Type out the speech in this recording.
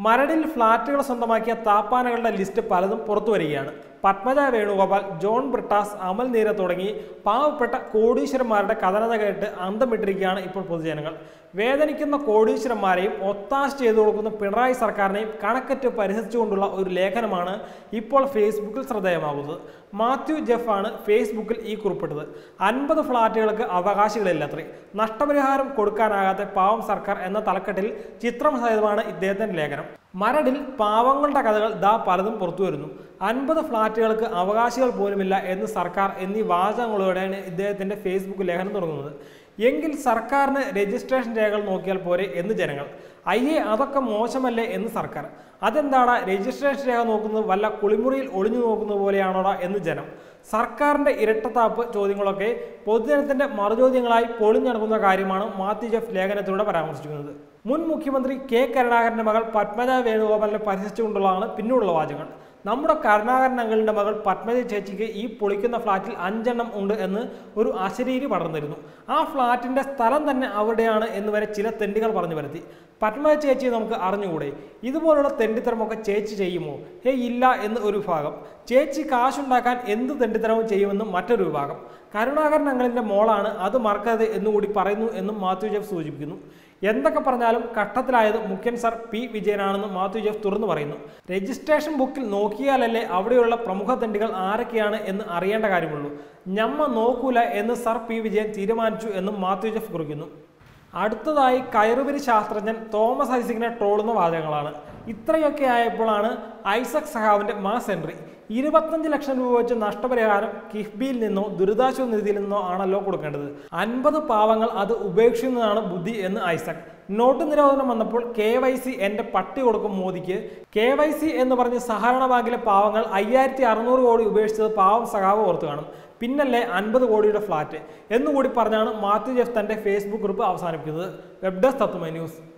മരടിൽ ഫ്ളാറ്റുകൾ സ്വന്തമാക്കിയ താപ്പാനകളുടെ ലിസ്റ്റ് പലതും പുറത്തു വരികയാണ് പത്മജ വേണുഗോപാൽ ജോൺ ബ്രിട്ടാസ് അമൽ നീര തുടങ്ങി പാവപ്പെട്ട കോടീശ്വരന്മാരുടെ കഥനത കേട്ട് അന്തമിട്ടിരിക്കുകയാണ് ഇപ്പോൾ പൊതുജനങ്ങൾ വേദനിക്കുന്ന കോടീശ്വരന്മാരെയും ഒത്താശ ചെയ്തു കൊടുക്കുന്ന പിണറായി സർക്കാരിനെയും കണക്കറ്റ് പരിഹസിച്ചുകൊണ്ടുള്ള ഒരു ലേഖനമാണ് ഇപ്പോൾ ഫേസ്ബുക്കിൽ ശ്രദ്ധേയമാകുന്നത് മാത്യു ജെഫ് ആണ് ഫേസ്ബുക്കിൽ ഈ കുറിപ്പിട്ടത് അൻപത് ഫ്ളാറ്റുകൾക്ക് അവകാശികളില്ലത്രേ നഷ്ടപരിഹാരം കൊടുക്കാനാകാത്ത പാവം സർക്കാർ എന്ന തലക്കെട്ടിൽ ചിത്രം സഹിതമാണ് ഇദ്ദേഹത്തിന്റെ ലേഖനം മരടിൽ പാവങ്ങളുടെ കഥകൾ ദാ പലതും പുറത്തു വരുന്നു അൻപത് ഫ്ളാറ്റുകൾക്ക് അവകാശികൾ പോലുമില്ല എന്ന് സർക്കാർ എന്നീ വാചകങ്ങളോടെയാണ് ഇദ്ദേഹത്തിന്റെ ഫേസ്ബുക്ക് ലേഖനം തുടങ്ങുന്നത് എങ്കിൽ സർക്കാരിന് രജിസ്ട്രേഷൻ രേഖകൾ നോക്കിയാൽ പോരെ എന്ന് ജനങ്ങൾ അയ്യേ അതൊക്കെ മോശമല്ലേ എന്ന് സർക്കാർ അതെന്താടാ രജിസ്ട്രേഷൻ രേഖ നോക്കുന്നത് വല്ല കുളിമുറിയിൽ ഒളിഞ്ഞു നോക്കുന്നത് പോലെയാണോടാ എന്ന് ജനം സർക്കാരിന്റെ ഇരട്ടത്താപ്പ് ചോദ്യങ്ങളൊക്കെ പൊതുജനത്തിന്റെ മറുചോദ്യങ്ങളായി പൊളിഞ്ഞടക്കുന്ന കാര്യമാണ് മാത്യു ജെഫ് ലേഖനത്തിലൂടെ പരാമർശിക്കുന്നത് മുൻ മുഖ്യമന്ത്രി കെ കരുണാകരന്റെ മകൾ പത്മജ വേണുഗോപാലിനെ പരിഹസിച്ചുകൊണ്ടുള്ളതാണ് പിന്നീടുള്ള വാചകങ്ങൾ നമ്മുടെ കരുണാകരൻ അങ്കിളിന്റെ മകൾ പത്മജ ചേച്ചിക്ക് ഈ പൊളിക്കുന്ന ഫ്ലാറ്റിൽ അഞ്ചെണ്ണം ഉണ്ട് എന്ന് ഒരു അശരീരി പടർന്നിരുന്നു ആ ഫ്ലാറ്റിന്റെ സ്ഥലം തന്നെ അവിടെയാണ് എന്ന് വരെ ചില തെണ്ടികൾ പറഞ്ഞു വരുത്തി പത്മജ ചേച്ചി നമുക്ക് അറിഞ്ഞുകൂടെ ഇതുപോലുള്ള തെണ്ടിത്തരമൊക്കെ ചേച്ചി ചെയ്യുമോ ഹേ ഇല്ല എന്ന് ഒരു വിഭാഗം ചേച്ചി കാശുണ്ടാക്കാൻ എന്ത് തെണ്ടിത്തരവും ചെയ്യുമെന്ന് മറ്റൊരു വിഭാഗം കരുണാകരൻ അങ്ങളിന്റെ മോളാണ് അത് മറക്കരുത് എന്നുകൂടി പറയുന്നു എന്നും മാത്യു ജെഫ് സൂചിപ്പിക്കുന്നു എന്തൊക്കെ പറഞ്ഞാലും ഘട്ടത്തിലായത് മുഖ്യൻ സർ പി വിജയനാണെന്ന് മാത്യു ജെഫ് തുറന്നു പറയുന്നു രജിസ്ട്രേഷൻ ബുക്കിൽ നോക്കിയാലല്ലേ അവിടെയുള്ള പ്രമുഖ തണ്ടികൾ ആരൊക്കെയാണ് എന്ന് അറിയേണ്ട കാര്യമുള്ളൂ ഞമ്മ നോക്കൂല എന്ന് സർ പി വിജയൻ തീരുമാനിച്ചു എന്നും മാത്യു ജെഫ് കുറിക്കുന്നു അടുത്തതായി കയറുപരി ശാസ്ത്രജ്ഞൻ തോമസ് ഐസിക്കിനെ ട്രോളുന്ന വാചകങ്ങളാണ് ഇത്രയൊക്കെ ആയപ്പോഴാണ് ഐസക് സഹാവിന്റെ മാസ് എൻട്രി ഇരുപത്തഞ്ച് ലക്ഷം രൂപ വെച്ച് നഷ്ടപരിഹാരം കിഫ്ബിയിൽ നിന്നോ ദുരിതാശ്വാസ നിധിയിൽ നിന്നോ ആണല്ലോ കൊടുക്കേണ്ടത് അൻപത് പാവങ്ങൾ അത് ഉപേക്ഷിക്കുന്നതാണ് ബുദ്ധി എന്ന് ഐസക് നോട്ട് നിരോധനം വന്നപ്പോൾ കെ വൈ സി എന്റെ പട്ടി കൊടുക്കും മോദിക്ക് കെ വൈ സി എന്ന് പറഞ്ഞ് സഹകരണ ബാങ്കിലെ പാവങ്ങൾ അയ്യായിരത്തി അറുന്നൂറ് കോടി ഉപേക്ഷിച്ചത് പാവം സഖാവ് ഓർത്ത് കാണും പിന്നല്ലേ അൻപത് കോടിയുടെ ഫ്ലാറ്റ് എന്നുകൂടി പറഞ്ഞാണ് മാത്യു ജെഫ് തന്റെ ഫേസ്ബുക്ക് ഗ്രൂപ്പ് അവസാനിപ്പിക്കുന്നത് വെബ് ഡെസ്ക് തത്വമൈ ന്യൂസ്